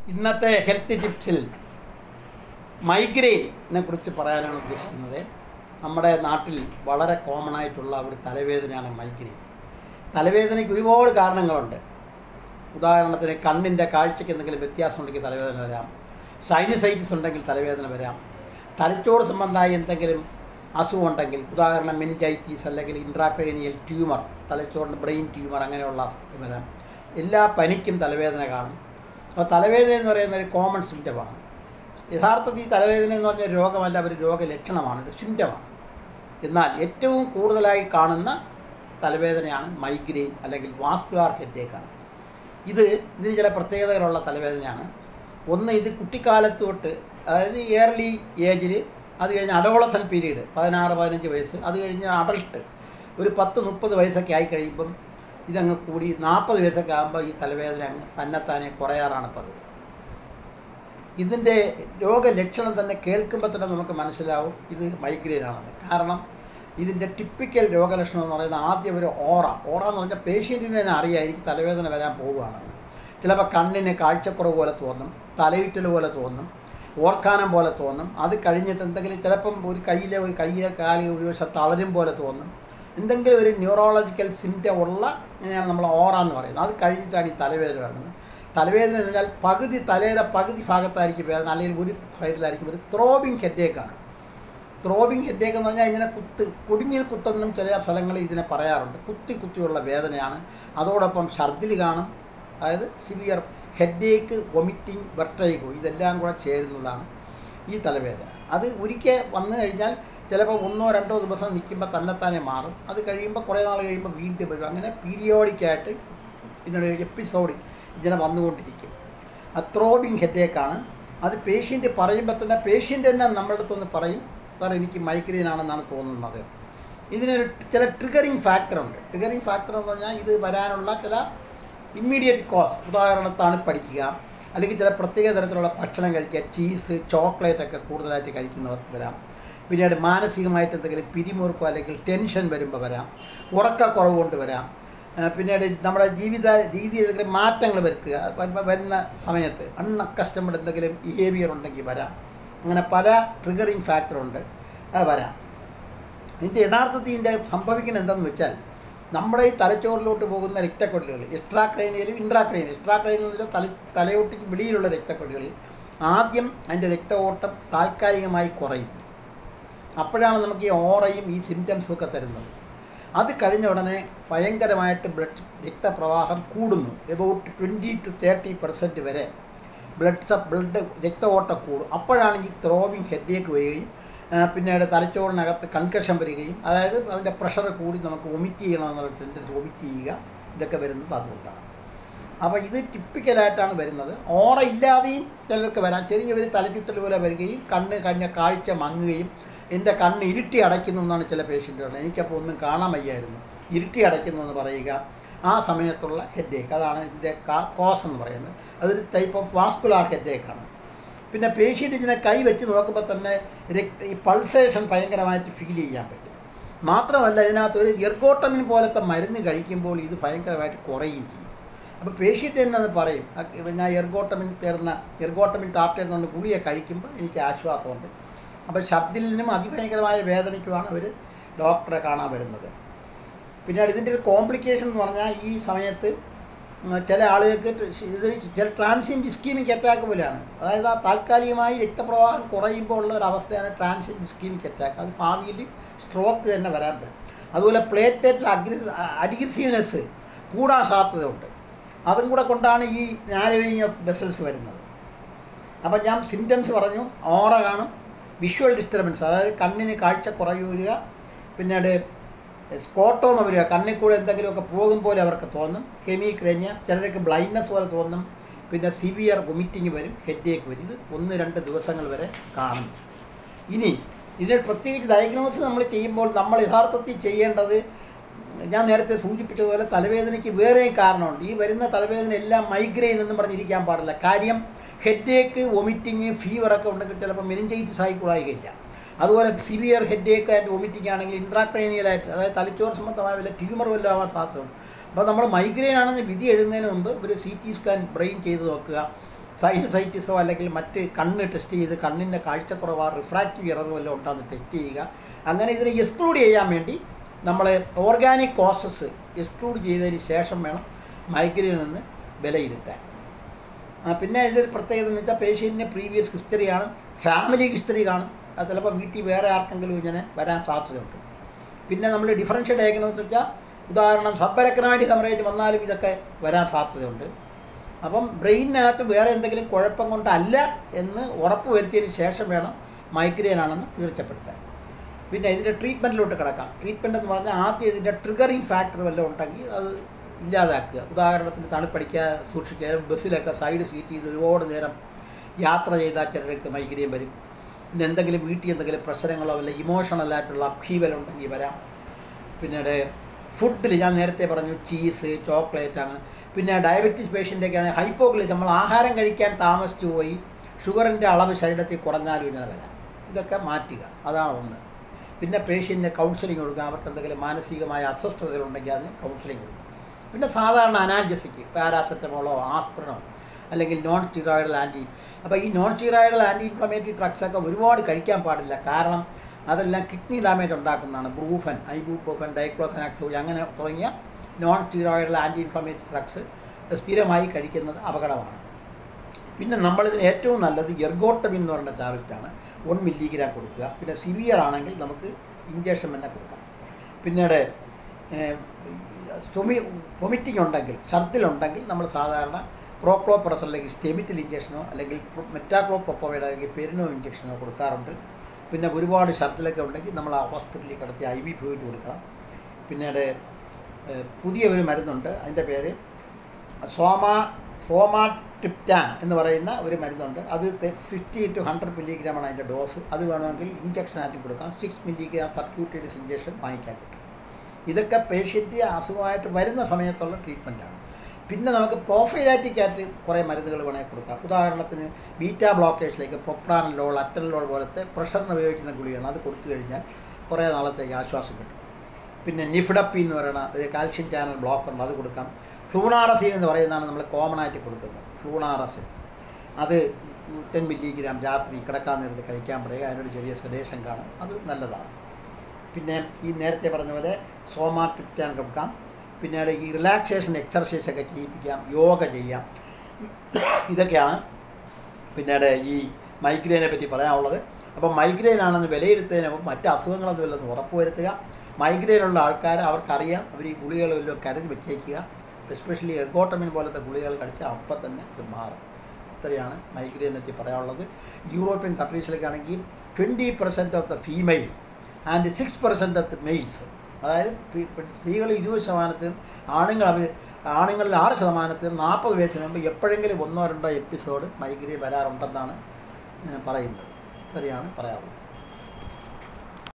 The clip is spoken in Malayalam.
ഇന്നത്തെ ഹെൽത്ത് ടിപ്സിൽ മൈഗ്രെയിനെ കുറിച്ച് പറയാനാണ് ഉദ്ദേശിക്കുന്നത് നമ്മുടെ നാട്ടിൽ വളരെ കോമൺ ആയിട്ടുള്ള ഒരു തലവേദനയാണ് മൈഗ്രെയിൻ തലവേദനയ്ക്ക് ഒരുപാട് കാരണങ്ങളുണ്ട് ഉദാഹരണത്തിന് കണ്ണിൻ്റെ കാഴ്ചയ്ക്ക് എന്തെങ്കിലും വ്യത്യാസം ഉണ്ടെങ്കിൽ തലവേദന വരാം സൈനസൈറ്റിസ് ഉണ്ടെങ്കിൽ തലവേദന വരാം തലച്ചോറ് സംബന്ധമായി എന്തെങ്കിലും അസുഖം ഉണ്ടെങ്കിൽ ഉദാഹരണം മെനിറ്റൈറ്റീസ് അല്ലെങ്കിൽ ഇൻട്രാക്രേനിയൽ ട്യൂമർ തലച്ചോറിൻ്റെ ബ്രെയിൻ ട്യൂമർ അങ്ങനെയുള്ള അസുഖം വരാം എല്ലാ പനിക്കും തലവേദന കാണും അപ്പോൾ തലവേദന എന്ന് പറയുന്ന ഒരു കോമൺ സിംറ്റമാണ് യഥാർത്ഥത്തിൽ ഈ തലവേദന എന്ന് പറഞ്ഞ രോഗമല്ല ഒരു രോഗലക്ഷണമാണ് ഒരു സിംറ്റമാണ് എന്നാൽ ഏറ്റവും കൂടുതലായി കാണുന്ന തലവേദനയാണ് മൈഗ്രെയിൻ അല്ലെങ്കിൽ വാസ്കുലാർ ഹെഡേക്കാണ് ഇത് ഇതിന് ചില പ്രത്യേകതകളുള്ള തലവേദനയാണ് ഒന്ന് ഇത് കുട്ടിക്കാലത്ത് തൊട്ട് അതായത് ഇയർലി ഏജിൽ അത് കഴിഞ്ഞ് അഡോളസൻ പീരീഡ് പതിനാറ് പതിനഞ്ച് വയസ്സ് അത് കഴിഞ്ഞ് അഡൾട്ട് ഒരു പത്ത് മുപ്പത് വയസ്സൊക്കെ ആയി കഴിയുമ്പം ഇതങ്ങ് കൂടി നാൽപ്പത് വയസ്സൊക്കെ ആകുമ്പോൾ ഈ തലവേദന അങ്ങ് തന്നെത്താനെ കുറയാറാണ് പതിവ് ഇതിൻ്റെ രോഗലക്ഷണം തന്നെ കേൾക്കുമ്പോൾ തന്നെ നമുക്ക് മനസ്സിലാവും ഇത് മൈഗ്രെയിൻ ആണെന്ന് കാരണം ഇതിൻ്റെ ടിപ്പിക്കൽ രോഗലക്ഷണം എന്ന് പറയുന്നത് ആദ്യം ഒരു ഓറ ഓറ എന്ന് പറഞ്ഞാൽ പേഷ്യൻറ്റിന് തന്നെ അറിയാം എനിക്ക് തലവേദന വരാൻ പോവുകയാണെന്ന് ചിലപ്പോൾ കണ്ണിന് കാഴ്ചക്കുറവ് പോലെ തോന്നും തലയുറ്റൽ പോലെ തോന്നും ഓർക്കാനം പോലെ തോന്നും അത് കഴിഞ്ഞിട്ട് എന്തെങ്കിലും ചിലപ്പം ഒരു കയ്യിലെ ഒരു കയ്യിലെ കാല് ഒരു പക്ഷേ തളരും പോലെ തോന്നും എന്തെങ്കിലും ഒരു ന്യൂറോളജിക്കൽ സിംറ്റം ഉള്ള ഇങ്ങനെയാണ് നമ്മൾ ഓറ എന്ന് പറയുന്നത് അത് കഴിഞ്ഞിട്ടാണ് ഈ തലവേദന വരുന്നത് തലവേദന എന്ന് പറഞ്ഞാൽ പകുതി തലയുടെ പകുതി ഭാഗത്തായിരിക്കും വേദന അല്ലെങ്കിൽ ഒരു സൈഡിലായിരിക്കും ഒരു ത്രോബിങ് ഹെഡേക്കാണ് ത്രോബിങ് ഹെഡേക്ക് എന്ന് പറഞ്ഞാൽ ഇങ്ങനെ കുത്ത് കുടുങ്ങിൽ കുത്തെന്നും ചില സ്ഥലങ്ങളിൽ ഇതിനെ പറയാറുണ്ട് കുത്തി കുത്തിയുള്ള വേദനയാണ് അതോടൊപ്പം ഛർദിൽ കാണും അതായത് സിവിയർ ഹെഡേക്ക് വൊമിറ്റിംഗ് വെർട്ടൈഗോ ഇതെല്ലാം കൂടെ ചേരുന്നതാണ് ഈ തലവേദന അത് ഒരിക്കൽ വന്നു കഴിഞ്ഞാൽ ചിലപ്പോൾ ഒന്നോ രണ്ടോ ദിവസം നിൽക്കുമ്പോൾ തന്നെത്താനെ മാറും അത് കഴിയുമ്പോൾ കുറേ നാൾ കഴിയുമ്പോൾ വീണ്ടും വരും അങ്ങനെ പീരിയോഡിക്കായിട്ട് ഇതിനൊരു എപ്പിസോഡ് ഇങ്ങനെ വന്നുകൊണ്ടിരിക്കും ആ ത്രോബിങ് ഹെഡേക്കാണ് അത് പേഷ്യൻ്റ് പറയുമ്പോൾ തന്നെ പേഷ്യൻ്റ് തന്നെ നമ്മളുടെ അടുത്തൊന്ന് പറയും സാർ എനിക്ക് മൈഗ്രെയിൻ ആണെന്നാണ് തോന്നുന്നത് ഇതിനൊരു ചില ട്രിഗറിങ് ഫാക്ടറുണ്ട് ട്രിഗറിങ് ഫാക്ടർ എന്ന് പറഞ്ഞാൽ ഇത് വരാനുള്ള ചില ഇമ്മീഡിയറ്റ് കോസ് ഉദാഹരണം തണുപ്പടിക്കുക അല്ലെങ്കിൽ ചില പ്രത്യേക തരത്തിലുള്ള ഭക്ഷണം കഴിക്കുക ചീസ് ചോക്ലേറ്റ് ഒക്കെ കൂടുതലായിട്ട് കഴിക്കുന്നവർക്ക് വരാം പിന്നീട് മാനസികമായിട്ട് എന്തെങ്കിലും പിരിമുറുക്കോ അല്ലെങ്കിൽ ടെൻഷൻ വരുമ്പോൾ വരാം ഉറക്കക്കുറവ് കൊണ്ട് വരാം പിന്നീട് നമ്മുടെ ജീവിത രീതിയിൽ എന്തെങ്കിലും മാറ്റങ്ങൾ വരുത്തുക വരുന്ന സമയത്ത് അൺഅക്കസ്റ്റമഡ് എന്തെങ്കിലും ബിഹേവിയർ ഉണ്ടെങ്കിൽ വരാം അങ്ങനെ പല ട്രിഗറിങ് ഫാക്ടറുണ്ട് അത് വരാം ഇതിൻ്റെ യഥാർത്ഥത്തിൽ ഇതിൻ്റെ സംഭവിക്കുന്നത് എന്താണെന്ന് വെച്ചാൽ നമ്മുടെ ഈ തലച്ചോറിലോട്ട് പോകുന്ന രക്തക്കൊടികൾ എക്സ്ട്രാക്രൈനിയലും ഇൻട്രാക്രൈനിയൽ എക്സ്ട്രാക്രൈനിയൽ എന്ന് വെച്ചാൽ തല തലയോട്ടിക്ക് വെളിയിലുള്ള രക്തക്കൊടികളിൽ ആദ്യം അതിൻ്റെ രക്ത ഓട്ടം താൽക്കാലികമായി കുറയും അപ്പോഴാണ് നമുക്ക് ഈ ഓറയും ഈ സിംറ്റംസും ഒക്കെ തരുന്നത് അത് കഴിഞ്ഞ ഉടനെ ഭയങ്കരമായിട്ട് ബ്ലഡ് രക്തപ്രവാഹം കൂടുന്നു about twenty to thirty percent വരെ ബ്ലഡ് ബ്ലഡ് രക്ത ഓട്ടം കൂടും അപ്പോഴാണ് ഈ ത്രോവിങ് ഹെഡേക്ക് വരികയും പിന്നീട് തലച്ചോറിനകത്ത് കൺകഷൻ വരികയും അതായത് അതിൻ്റെ പ്രഷർ കൂടി നമുക്ക് വൊമിറ്റ് ചെയ്യണമെന്നുള്ള ടെൻഡൻസ് വൊമിറ്റ് ചെയ്യുക ഇതൊക്കെ വരുന്നത് അതുകൊണ്ടാണ് അപ്പോൾ ഇത് ടിപ്പിക്കലായിട്ടാണ് വരുന്നത് ഓറ ഇല്ലാതെയും ചിലർക്ക് വരാം ചെറിയൊരു തലചുറ്റൽ പോലെ വരികയും കണ്ണ് കഴിഞ്ഞ കാഴ്ച മങ്ങുകയും എൻ്റെ കണ്ണ് ഇരുട്ടി അടയ്ക്കുന്നു എന്നാണ് ചില പേഷ്യൻ്റ് പറയുന്നത് എനിക്കപ്പോൾ ഒന്നും കാണാൻ വയ്യായിരുന്നു ഇരുട്ടി അടയ്ക്കുന്നു എന്ന് പറയുക ആ സമയത്തുള്ള ഹെഡേക്ക് അതാണ് ഇതിൻ്റെ കോസ് എന്ന് പറയുന്നത് അതൊരു ടൈപ്പ് ഓഫ് വാസ്കുലാർ ഹെഡേക്കാണ് പിന്നെ പേഷ്യൻ്റ് ഇതിനെ കൈ വെച്ച് നോക്കുമ്പോൾ തന്നെ രക്ത ഈ പൾസേഷൻ ഭയങ്കരമായിട്ട് ഫീൽ ചെയ്യാൻ പറ്റും മാത്രമല്ല ഇതിനകത്ത് ഒരു എർഗോട്ടമിൻ പോലത്തെ മരുന്ന് കഴിക്കുമ്പോൾ ഇത് ഭയങ്കരമായിട്ട് കുറയുകയും ചെയ്യും അപ്പോൾ പേഷ്യൻ്റ് തന്നെ അത് പറയും ഞാൻ എർഗോട്ടമിൻ ചേർന്ന എർഗോട്ടമിൻ ടാബ്ലറ്റ് എന്നുകൊണ്ട് ഗുളിയെ കഴിക്കുമ്പോൾ എനിക്ക് ആശ്വാസമുണ്ട് അപ്പോൾ ഛർദിലിനും അതിഭയങ്കരമായ വേദനയ്ക്കുമാണ് അവർ ഡോക്ടറെ കാണാൻ വരുന്നത് പിന്നീട് ഇതിൻ്റെ ഒരു കോംപ്ലിക്കേഷൻ എന്ന് പറഞ്ഞാൽ ഈ സമയത്ത് ചില ആളുകൾക്ക് ഇത് ചില ട്രാൻസിയൻറ്റ് ഇസ്കീമിക് അറ്റാക്ക് പോലെയാണ് അതായത് ആ താൽക്കാലികമായി രക്തപ്രവാഹം കുറയുമ്പോൾ ഉള്ള ഒരു അവസ്ഥയാണ് ട്രാൻസിയൻറ്റ് ഇസ്കീമിക് അറ്റാക്ക് അത് ഭാവിയിൽ സ്ട്രോക്ക് തന്നെ വരാൻ പറ്റും അതുപോലെ പ്ലേറ്ററ്റ് അഗ്രസ് അഡിഗ്രസീവ്നെസ് കൂടാൻ സാധ്യതയുണ്ട് അതും കൂടെ കൊണ്ടാണ് ഈ നാലുവിഴിഞ്ഞ ബസൽസ് വരുന്നത് അപ്പം ഞാൻ സിംറ്റംസ് പറഞ്ഞു ഓറ കാണും വിഷ്വൽ ഡിസ്റ്റർബൻസ് അതായത് കണ്ണിന് കാഴ്ച കുറവ് വരിക പിന്നീട് സ്കോട്ടോമ വരിക കണ്ണിൽ കൂടെ എന്തെങ്കിലുമൊക്കെ പോകും പോലെ അവർക്ക് തോന്നും ഹെമിക്രേനിയ ചിലർക്ക് ബ്ലൈൻഡ്നെസ് പോലെ തോന്നും പിന്നെ സിവിയർ വൊമിറ്റിങ് വരും ഹെഡേക്ക് വരും ഇത് ഒന്ന് രണ്ട് ദിവസങ്ങൾ വരെ കാണും ഇനി ഇതിന് പ്രത്യേകിച്ച് ഡയഗ്നോസ് നമ്മൾ ചെയ്യുമ്പോൾ നമ്മൾ യഥാർത്ഥത്തിൽ ചെയ്യേണ്ടത് ഞാൻ നേരത്തെ സൂചിപ്പിച്ചതുപോലെ തലവേദനയ്ക്ക് വേറെയും കാരണമുണ്ട് ഈ വരുന്ന തലവേദന എല്ലാം മൈഗ്രെയിൻ എന്നും പറഞ്ഞിരിക്കാൻ പാടില്ല കാര്യം ഹെഡേക്ക് വൊമിറ്റിങ് ഫീവറൊക്കെ ഉണ്ടെങ്കിൽ ചിലപ്പോൾ മെനിഞ്ചൈറ്റിസ് ആയിക്കൂടായില്ല അതുപോലെ സിവിയർ ഹെഡേക്ക് ആൻഡ് വൊമിറ്റിംഗ് ആണെങ്കിൽ ഇൻട്രാക്രൈനിയലായിട്ട് അതായത് തലച്ചോറ് സംബന്ധമായ വല്ല ട്യൂമർ വല്ലതും ആവാൻ സാധ്യതയുണ്ട് അപ്പോൾ നമ്മൾ മൈഗ്രെയിൻ ആണെന്ന് വിധി എഴുതുന്നതിന് മുമ്പ് ഒരു സി ടി സ്കാൻ ബ്രെയിൻ ചെയ്ത് നോക്കുക സൈനസൈറ്റിസോ അല്ലെങ്കിൽ മറ്റ് കണ്ണ് ടെസ്റ്റ് ചെയ്ത് കണ്ണിൻ്റെ കാഴ്ചക്കുറവോ റിഫ്രാക്റ്റീവ് എറർ വല്ലതും ഉണ്ടോയെന്ന് ടെസ്റ്റ് ചെയ്യുക അങ്ങനെ ഇതിനെ എക്സ്ക്ലൂഡ് ചെയ്യാൻ വേണ്ടി നമ്മൾ ഓർഗാനിക് കോസസ് എക്സ്ക്ലൂഡ് ചെയ്തതിന് ശേഷം വേണം മൈഗ്രൈനിൽ നിന്ന് വിലയിരുത്താൻ ആ, പിന്നെ ഇതിൽ പ്രത്യേകത എന്ന് വെച്ചാൽ പേഷ്യൻറ്റിന് പ്രീവിയസ് ഹിസ്റ്ററി കാണും ഫാമിലി ഹിസ്റ്ററി കാണും അത് ചിലപ്പോൾ വീട്ടിൽ വേറെ ആർക്കെങ്കിലും ഇങ്ങനെ വരാൻ സാധ്യതയുണ്ട് പിന്നെ നമ്മൾ ഡിഫറൻഷ്യൽ ഡയഗ്നോസ് വെച്ചാൽ ഉദാഹരണം സബ്ബരക്കനായിട്ട് ഹെമറേജ് വന്നാലും ഇതൊക്കെ വരാൻ സാധ്യതയുണ്ട് അപ്പം ബ്രെയിനകത്ത് വേറെ എന്തെങ്കിലും കുഴപ്പം കൊണ്ടല്ല എന്ന് ഉറപ്പ് വരുത്തിയതിന് ശേഷം വേണം മൈഗ്രെയിൻ ആണെന്ന് തീർച്ചപ്പെടുത്താൻ പിന്നെ ഇതിൻ്റെ ട്രീറ്റ്മെൻറ്റിലോട്ട് കിടക്കാം ട്രീറ്റ്മെൻറ്റ് എന്ന് പറഞ്ഞാൽ ആദ്യം ഇതിൻ്റെ ട്രിഗറിങ് ഫാക്ടർ വല്ലതും ഉണ്ടെങ്കിൽ അത് ഇല്ലാതാക്കുക ഉദാഹരണത്തിന് തണുപ്പടിക്കുക സൂക്ഷിക്കുക ബസ്സിലൊക്കെ സൈഡ് സീറ്റ് ചെയ്ത് ഒരുപാട് നേരം യാത്ര ചെയ്താൽ ചിലർക്ക് മൈഗ്രെയിൻ വരും പിന്നെ എന്തെങ്കിലും വീട്ടിൽ എന്തെങ്കിലും പ്രശ്നങ്ങളോ വല്ല ഇമോഷണലായിട്ടുള്ള അഭീവലുണ്ടെങ്കിൽ വരാം പിന്നീട് ഫുഡിൽ ഞാൻ നേരത്തെ പറഞ്ഞു ചീസ് ചോക്ലേറ്റ് അങ്ങനെ പിന്നെ ഡയബറ്റീസ് പേഷ്യൻ്റൊക്കെ ആണെങ്കിൽ ഹൈപ്പോഗ്ലിസ് നമ്മൾ ആഹാരം കഴിക്കാൻ താമസിച്ചു പോയി ഷുഗറിൻ്റെ അളവ് ശരീരത്തിൽ കുറഞ്ഞാലും ഇങ്ങനെ വരാം ഇതൊക്കെ മാറ്റുക അതാണ് ഒന്ന് പിന്നെ പേഷ്യൻറ്റിന് കൗൺസിലിംഗ് കൊടുക്കുക അവർക്ക് എന്തെങ്കിലും മാനസികമായ അസ്വസ്ഥതകളുണ്ടെങ്കിൽ അതിന് കൗൺസിലിംഗ് കൊടുക്കുക പിന്നെ സാധാരണ അനാൽജസിക്ക് പാരാസെറ്റമോളോ ആസ്പിറിനോ അല്ലെങ്കിൽ നോൺ സ്റ്റിറോയിഡൽ ആൻറ്റി അപ്പോൾ ഈ നോൺ സ്റ്റിറോയിഡൽ ആൻറ്റി ഇൻഫ്ലമേറ്ററി ഡ്രഗ്സൊക്കെ ഒരുപാട് കഴിക്കാൻ പാടില്ല കാരണം അതെല്ലാം കിഡ്നി ഡാമേജ് ഉണ്ടാക്കുന്നതാണ് ബ്രൂഫൻ ഐബൂപ്രോഫൻ ഡൈക്ലോഫനാക്സോളി അങ്ങനെ തുടങ്ങിയ non steroidal anti inflammatory drugs സ്ഥിരമായി കഴിക്കുന്നത് അപകടമാണ് പിന്നെ നമ്മളിതിന് ഏറ്റവും നല്ലത് എർഗോട്ടമിൻ എന്ന് പറയുന്ന ടാബ്ലറ്റാണ് വൺ മില്ലിഗ്രാം കൊടുക്കുക പിന്നെ സിവിയർ ആണെങ്കിൽ നമുക്ക് ഇഞ്ചക്ഷൻ തന്നെ കൊടുക്കാം പിന്നീട് സ്റ്റൊമി വൊമിറ്റിംഗ് ഉണ്ടെങ്കിൽ ഛർദിലുണ്ടെങ്കിൽ നമ്മൾ സാധാരണ പ്രോക്ലോപ്രസ് അല്ലെങ്കിൽ സ്റ്റെമിറ്റിൽ ഇഞ്ചക്ഷനോ അല്ലെങ്കിൽ മെറ്റാക്ലോ പ്രൊപ്പോവൈഡ് അല്ലെങ്കിൽ പെരിനോ ഇഞ്ചക്ഷനോ കൊടുക്കാറുണ്ട് പിന്നെ ഒരുപാട് ഛർദിലൊക്കെ ഉണ്ടെങ്കിൽ നമ്മൾ ആ ഹോസ്പിറ്റലിൽ കിടത്തി ഐ വി ഫ്ലൂയിഡ് കൊടുക്കണം പിന്നീട് ഏഹ്, പുതിയ ഒരു മരുന്നുണ്ട് അതിൻ്റെ പേര് സോമ സോമാട്രിപ്റ്റാൻ എന്ന് പറയുന്ന ഒരു മരുന്നുണ്ട് അത് ഫിഫ്റ്റി ടു ഹൺഡ്രഡ് മില്ലിഗ്രാമാണ് അതിൻ്റെ ഡോസ് അത് വേണമെങ്കിൽ ഇഞ്ചക്ഷൻ ആറ്റി കൊടുക്കാം സിക്സ് മില്ലിഗ്രാം സബ്ക്യൂട്ടേഡ്സ് ഇഞ്ചക്ഷൻ വാങ്ങിക്കാൻ പറ്റും ഇതൊക്കെ പേഷ്യൻ്റ് അസുഖമായിട്ട് വരുന്ന സമയത്തുള്ള ട്രീറ്റ്മെൻറ്റാണ് പിന്നെ നമുക്ക് പ്രോഫൈലാറ്റിക് ആയിട്ട് കുറേ മരുന്നുകൾ വേണമെങ്കിൽ കൊടുക്കാം ഉദാഹരണത്തിന് ബീറ്റ ബ്ലോക്കേഴ്സിലേക്ക് പ്രൊപ്രാനലോൾ അറ്റനലോൾ പോലത്തെ പ്രഷറിന് ഉപയോഗിക്കുന്ന ഗുളികയാണ് അത് കൊടുത്തു കഴിഞ്ഞാൽ കുറേ നാളത്തേക്ക് ആശ്വാസം കിട്ടും പിന്നെ നിഫ്ഡപ്പി എന്ന് പറയുന്ന ഒരു കാൽഷ്യം ചാനൽ ബ്ലോക്ക് ഉണ്ട് അത് കൊടുക്കാം ഫ്ലൂണാറസിൻ എന്ന് പറയുന്നതാണ് നമ്മൾ കോമൺ ആയിട്ട് കൊടുക്കുന്നത് ഫ്ലൂണാറസിൻ അത് ടെൻ മില്ലിഗ്രാം രാത്രി കിടക്കാൻ നേരത്ത് കഴിക്കാൻ പറയുക അതിനൊരു ചെറിയ സെഡേഷൻ കാണും അത് നല്ലതാണ് പിന്നെ ഈ നേരത്തെ പറഞ്ഞ പോലെ സോമാട്രിപ്റ്റാൻ കൊടുക്കാം പിന്നീട് ഈ റിലാക്സേഷൻ എക്സർസൈസ് ഒക്കെ ചെയ്യിപ്പിക്കാം യോഗ ചെയ്യാം ഇതൊക്കെയാണ് പിന്നീട് ഈ മൈഗ്രെയിനെ പറ്റി പറയാനുള്ളത് അപ്പോൾ മൈഗ്രെയിൻ ആണെന്ന് വിലയിരുത്തുന്നതിന് മുമ്പ് മറ്റ് അസുഖങ്ങളൊന്നുമില്ലെന്ന് ഉറപ്പുവരുത്തുക മൈഗ്രെയിൻ ഉള്ള ആൾക്കാർ അവർക്കറിയാം അവർ ഈ ഗുളികകളെല്ലാം കരുതി വെച്ചേക്കുക എസ്പെഷ്യലി എർഗോട്ടമിൻ പോലത്തെ ഗുളികകൾ കഴിച്ചാൽ അപ്പം തന്നെ ഇത് മാറും ഇത്രയാണ് മൈഗ്രെയിനെ പറ്റി പറയാനുള്ളത് യൂറോപ്യൻ കൺട്രീസിലൊക്കെ ആണെങ്കിൽ twenty percent of the female and six percent of the males അതായത് പി- പി- സ്ത്രീകളിൽ ഇരുപത് ശതമാനത്തിനും ആണുങ്ങൾ അവർ ആണുങ്ങളിൽ ആറ് ശതമാനത്തിനും നാൽപ്പത് വയസ്സിന് മുമ്പ് എപ്പോഴെങ്കിലും ഒന്നോ രണ്ടോ എപ്പിസോഡ് മൈഗ്രെയിൻ വരാറുണ്ടെന്നാണ് ഏഹ് പറയുന്നത് ഇത്രയാണ് പറയാനുള്ളത്